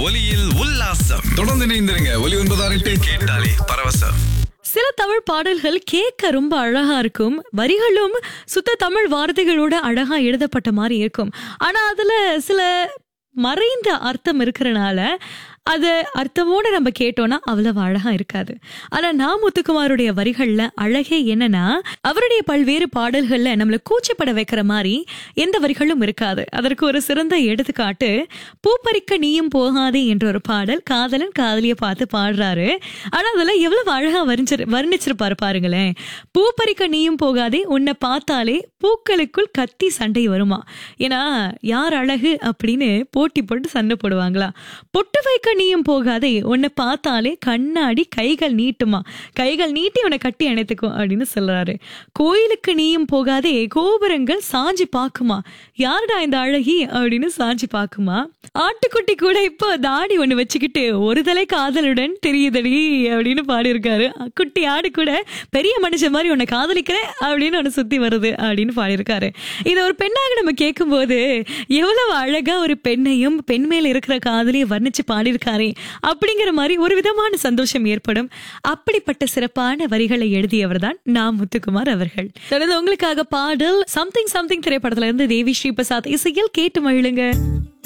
ஒலியில் உல்லாசம் தொடர்ந்து இணைந்திருங்க ஒலி ஒன்பதாறு எட்டு கேட்டாலே பரவசம் சில தமிழ் பாடல்கள் கேட்க ரொம்ப அழகா இருக்கும் வரிகளும் சுத்த தமிழ் வார்த்தைகளோட அழகா எழுதப்பட்ட மாதிரி இருக்கும் ஆனா அதுல சில மறைந்த அர்த்தம் இருக்கிறனால அது அர்த்தமோட நம்ம கேட்டோம்னா அவ்வளவு அழகா இருக்காது ஆனா நான் முத்துக்குமாருடைய வரிகள்ல அழகே என்னன்னா அவருடைய பல்வேறு பாடல்கள்ல நம்மள கூச்சப்பட வைக்கிற மாதிரி எந்த வரிகளும் இருக்காது அதற்கு ஒரு சிறந்த எடுத்துக்காட்டு பூப்பறிக்க நீயும் போகாதே என்ற ஒரு பாடல் காதலன் காதலிய பார்த்து பாடுறாரு ஆனா அதுல எவ்வளவு அழகா வர்ணிச்சிரு வர்ணிச்சிருப்பாரு பாருங்களேன் பூப்பறிக்க நீயும் போகாதே உன்னை பார்த்தாலே பூக்களுக்குள் கத்தி சண்டை வருமா ஏன்னா யார் அழகு அப்படின்னு போட்டி போட்டு சண்டை போடுவாங்களா பொட்டு வைக்க நீயும் போகாதே உன்னை பார்த்தாலே கண்ணாடி கைகள் நீட்டுமா கைகள் நீட்டி உன்னை கட்டி அணைத்துக்கும் அப்படின்னு சொல்றாரு கோயிலுக்கு நீயும் போகாதே கோபுரங்கள் சாஞ்சி பாக்குமா யாருடா இந்த அழகி அப்படின்னு சாஞ்சி பாக்குமா ஆட்டுக்குட்டி கூட இப்போ தாடி ஒண்ணு வச்சுக்கிட்டு ஒரு தலை காதலுடன் தெரியுதடி அப்படின்னு பாடியிருக்காரு குட்டி ஆடு கூட பெரிய மனுஷன் மாதிரி உன்னை காதலிக்கிறேன் அப்படின்னு ஒன்று சுத்தி வருது அப்படின்னு பாடியிருக்காரு இதை ஒரு பெண்ணாக நம்ம கேட்கும்போது எவ்வளவு அழகா ஒரு பெண்ணையும் பெண் மேல இருக்கிற காதலையும் வர்ணிச்சு பாடியிருக்காரே அப்படிங்கிற மாதிரி ஒரு விதமான சந்தோஷம் ஏற்படும் அப்படிப்பட்ட சிறப்பான வரிகளை எழுதியவர் தான் நான் முத்துக்குமார் அவர்கள் தொடர்ந்து உங்களுக்காக பாடல் சம்திங் சம்திங் திரைப்படத்துல இருந்து தேவி ஸ்ரீ பிரசாத் இசையில் கேட்டு மகிழுங்க